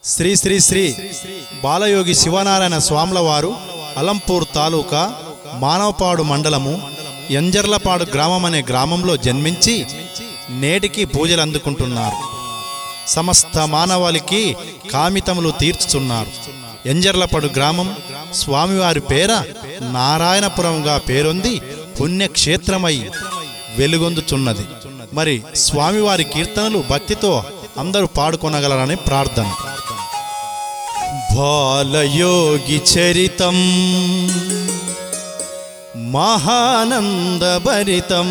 శ్రీ శ్రీ శ్రీ బాలయోగి శివనారాయణ స్వాముల వారు అలంపూర్ తాలూకా మానవపాడు మండలము ఎంజర్లపాడు గ్రామం అనే గ్రామంలో జన్మించి నేటికి పూజలు అందుకుంటున్నారు సమస్త మానవాళికి కామితములు తీర్చుతున్నారు ఎంజర్లపాడు గ్రామం స్వామివారి పేర నారాయణపురంగా పేరొంది పుణ్యక్షేత్రమై వెలుగొందుచున్నది మరి స్వామివారి కీర్తనలు భక్తితో అందరూ పాడుకొనగలరని ప్రార్థన బాలయోగి చరితం మహానందభరితం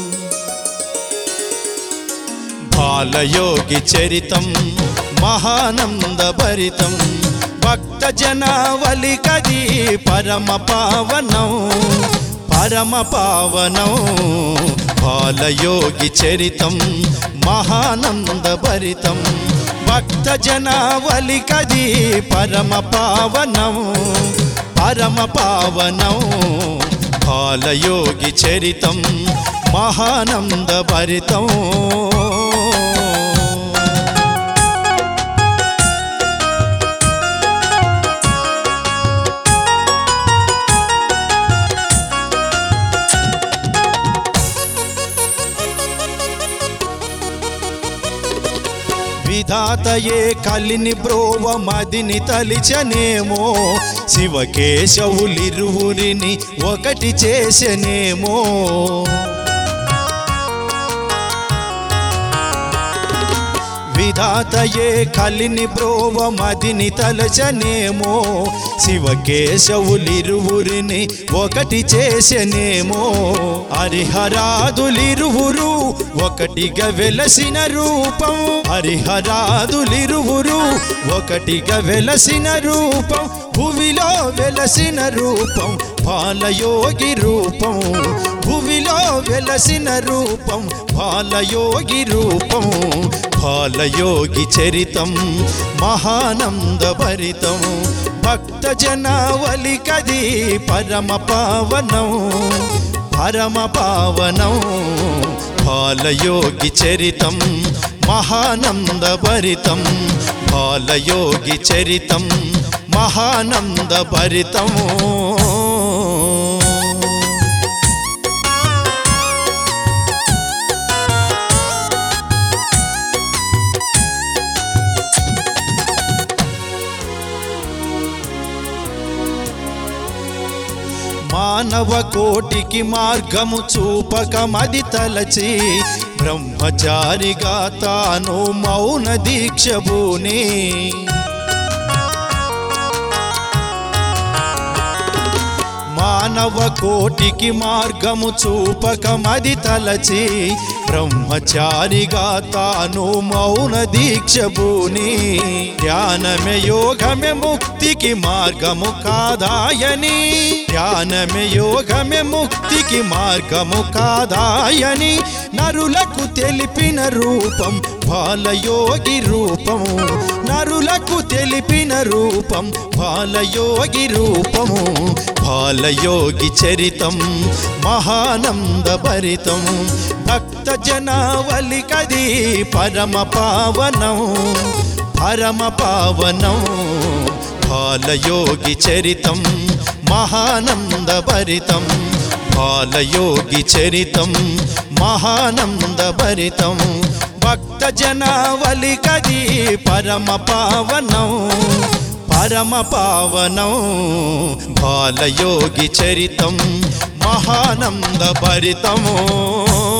బాలయోగి చరితం మహానందభరితం భక్త జనావలి కది పరమ పావనం పరమ పావనం బాలయోగి చరితం మహానందభరితం భక్త జనావలి కది పరమ పావనం పరమ పావనం బాలయోగి చరితం మహానందభరితం విధాతయే కలిని బ్రోవ మదిని తలిచనేమో శివకేశవులిరువురిని ఒకటి చేసనేమో విధాతయే కలిని బ్రోవ మదిని తలచనేమో శివకేశవులిరువురిని ఒకటి చేసనేమో హరిహరాదులిరువురు ఒకటిగా వెలసిన రూపం హరిహరాదులిరువురు ఒకటిగా వెలసిన రూపం భువిలో వెలసిన రూపం బాలయోగి రూపం భువిలో వెలసిన రూపం బాలయోగి రూపం బాలయోగి చరితం మహానందభరితం భక్త జనావలి కది పరమ పావనం పరమ పావనం బాలయోగి చరితం మహానందభరితం బాలయోగి చరితం మహానందభరితము మానవ కోటికి మార్గము చూపకమది తలచి బ్రహ్మచారిగా తాను మౌన దీక్షభూని మానవ కోటికి మార్గము చూపకమది తలచి బ్రహ్మచారిగా తాను మౌన దీక్షభూని ధ్యానమే యోగమే ముక్తికి మార్గము కాదాయని ధ్యానమే యోగమే ముక్తికి మార్గము కాదాయని నరులకు తెలిపిన రూపం బాలయోగి రూపం నరులకు తెలిపిన రూపం బాలయోగి రూపము బాలయోగి చరితం మహానందభరితం భక్త జనావలి కది పరమ పావనం పరమ పావనం బాలయోగి చరితం మహానందభరితం బాలయోగి చరితం మహానందభరితం భక్త జనావలి కది పరమ పావనం పరమ పావనం బాలయోగి చరితం మహానందభరితము